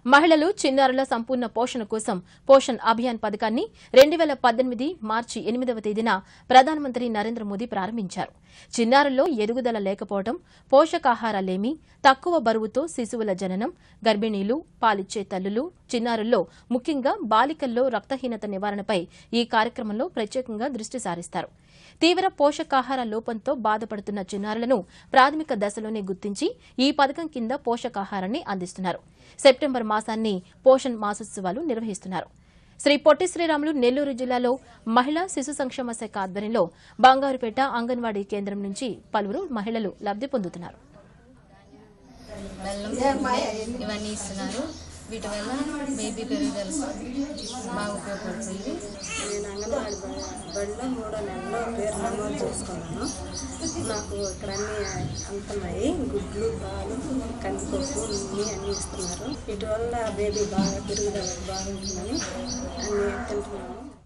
మహిళలు చిన్నారుల సంపూర్ణ పోషణ కోసం పోషణ్ అభియాన్ పథకాన్ని రెండు వేల పద్దెనిమిది మార్చి ఎనిమిదవ తేదీన ప్రధానమంత్రి నరేంద్ర మోదీ ప్రారంభించారు చిన్నారుల్లో ఎదుగుదల లేకపోవడం పోషకాహారాలేమి తక్కువ బరువుతో శిశువుల జననం గర్భిణీలు పాలిచ్చే తల్లులు చిన్నారుల్లో ముఖ్యంగా బాలికల్లో రక్తహీనత నివారణపై ఈ కార్యక్రమంలో ప్రత్యేకంగా దృష్టి సారిస్తారు తీవ్ర పోషకాహార లోపంతో బాధపడుతున్న చిన్నారులను ప్రాథమిక దశలోనే గుర్తించి ఈ పథకం కింద పోషకాహారాన్ని అందిస్తున్నారు సెప్టెంబర్ మాసాన్ని పోషణ్ మాసోత్సవాలు నిర్వహిస్తున్నారు శ్రీ పొట్టి శ్రీరాములు నెల్లూరు జిల్లాలో మహిళా శిశు సంక్షేమ శాఖ ఆధ్వర్యంలో బంగారుపేట అంగన్వాడీ కేంద్రం నుంచి పలువురు మహిళలు లబ్ది పొందుతున్నారు బెల్లం ఇవన్నీ ఇస్తున్నారు వీటి వల్ల బేబీ పెరుగుదల బాగా ఉపయోగపడుతుంది నేను అంగన్వాడి బ- బడిలో మూడో నెలలో పేరు నమోదు చేసుకున్నాను నాకు ఇక్కడ అన్ని అందుతున్నాయి గుడ్లు పాలు కందిపప్పు ఇన్ని అన్నీ ఇస్తున్నారు వీటి వల్ల బేబీ బాగా పెరుగుదల బాగుంటుందని అన్ని తింటున్నాను